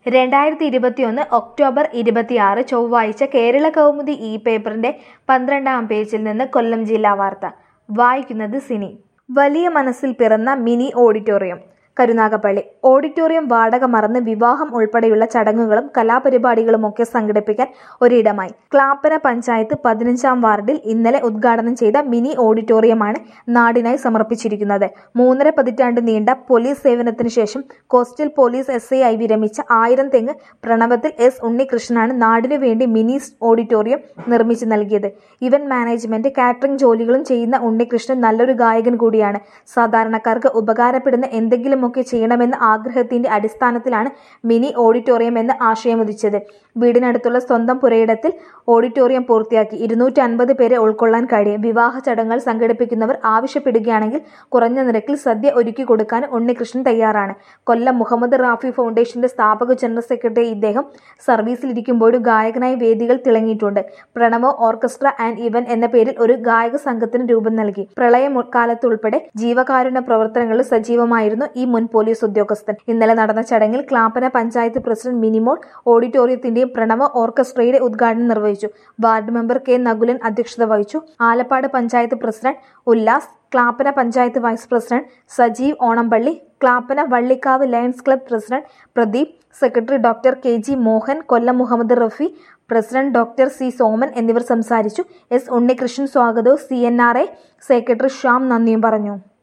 രണ്ടായിരത്തി ഇരുപത്തിയൊന്ന് ഒക്ടോബർ ഇരുപത്തിയാറ് ചൊവ്വാഴ്ച കേരള കൗമുദി ഇ പേപ്പറിന്റെ പന്ത്രണ്ടാം പേജിൽ നിന്ന് കൊല്ലം ജില്ലാ വാർത്ത വായിക്കുന്നത് സിനി വലിയ മനസ്സിൽ പിറന്ന മിനി ഓഡിറ്റോറിയം കരുനാഗപ്പള്ളി ഓഡിറ്റോറിയം വാടക മറന്ന് വിവാഹം ഉൾപ്പെടെയുള്ള ചടങ്ങുകളും കലാപരിപാടികളുമൊക്കെ സംഘടിപ്പിക്കാൻ ഒരിടമായി ക്ലാപ്പന പഞ്ചായത്ത് പതിനഞ്ചാം വാർഡിൽ ഇന്നലെ ഉദ്ഘാടനം ചെയ്ത മിനി ഓഡിറ്റോറിയമാണ് നാടിനായി സമർപ്പിച്ചിരിക്കുന്നത് മൂന്നര പതിറ്റാണ്ട് നീണ്ട പോലീസ് സേവനത്തിന് ശേഷം കോസ്റ്റൽ പോലീസ് എസ് ഐ ആയി വിരമിച്ച ആയിരം തെങ്ങ് പ്രണവത്തിൽ എസ് ഉണ്ണികൃഷ്ണനാണ് നാടിനു വേണ്ടി മിനി ഓഡിറ്റോറിയം നിർമ്മിച്ചു നൽകിയത് ഇവന്റ് മാനേജ്മെന്റ് കാറ്ററിംഗ് ജോലികളും ചെയ്യുന്ന ഉണ്ണികൃഷ്ണൻ നല്ലൊരു ഗായകൻ കൂടിയാണ് സാധാരണക്കാർക്ക് ഉപകാരപ്പെടുന്ന എന്തെങ്കിലുമൊക്കെ ചെയ്യണമെന്ന ആഗ്രഹത്തിന്റെ അടിസ്ഥാനത്തിലാണ് മിനി ഓഡിറ്റോറിയം എന്ന ആശയമുദിച്ചത് വീടിനടുത്തുള്ള സ്വന്തം പുരയിടത്തിൽ ഓഡിറ്റോറിയം പൂർത്തിയാക്കി ഇരുന്നൂറ്റി അൻപത് പേരെ ഉൾക്കൊള്ളാൻ കഴിയും വിവാഹ ചടങ്ങുകൾ സംഘടിപ്പിക്കുന്നവർ ആവശ്യപ്പെടുകയാണെങ്കിൽ കുറഞ്ഞ നിരക്കിൽ സദ്യ ഒരുക്കി കൊടുക്കാൻ ഉണ്ണികൃഷ്ണൻ തയ്യാറാണ് കൊല്ലം മുഹമ്മദ് റാഫി ഫൗണ്ടേഷന്റെ സ്ഥാപക ജനറൽ സെക്രട്ടറി ഇദ്ദേഹം സർവീസിലിരിക്കുമ്പോഴും ഗായകനായി വേദികൾ തിളങ്ങിയിട്ടുണ്ട് പ്രണവോ ഓർക്കസ്ട്ര ആൻഡ് ഇവൻ എന്ന പേരിൽ ഒരു ഗായക സംഘത്തിന് രൂപം നൽകി പ്രളയ കാലത്തുൾപ്പെടെ ജീവകാരുണ്യ പ്രവർത്തനങ്ങളിൽ സജീവമായിരുന്നു ഈ മുൻ പോലീസ് ഉദ്യോഗസ്ഥൻ ഇന്നലെ നടന്ന ചടങ്ങിൽ ക്ലാപ്പന പഞ്ചായത്ത് പ്രസിഡന്റ് മിനിമോൾ ഓഡിറ്റോറിയത്തിന്റെയും പ്രണവ ഓർക്കസ്ട്രയുടെ ഉദ്ഘാടനം നിർവഹിച്ചു വാർഡ് മെമ്പർ കെ നകുലൻ അധ്യക്ഷത വഹിച്ചു Alappad panchayat president Ullas Clappana panchayat vice president Sajeev Onampally Clappana Vallikavu lions club president Pradeep secretary doctor K G Mohan Kollam Muhammad Rafi president doctor C Soman എന്നിവർ സംസാരിച്ചു എസ് ഉണ്ണികൃഷ്ണൻ സ്വാഗതവും C N R A secretary Shyam നന്ദിയും പറഞ്ഞു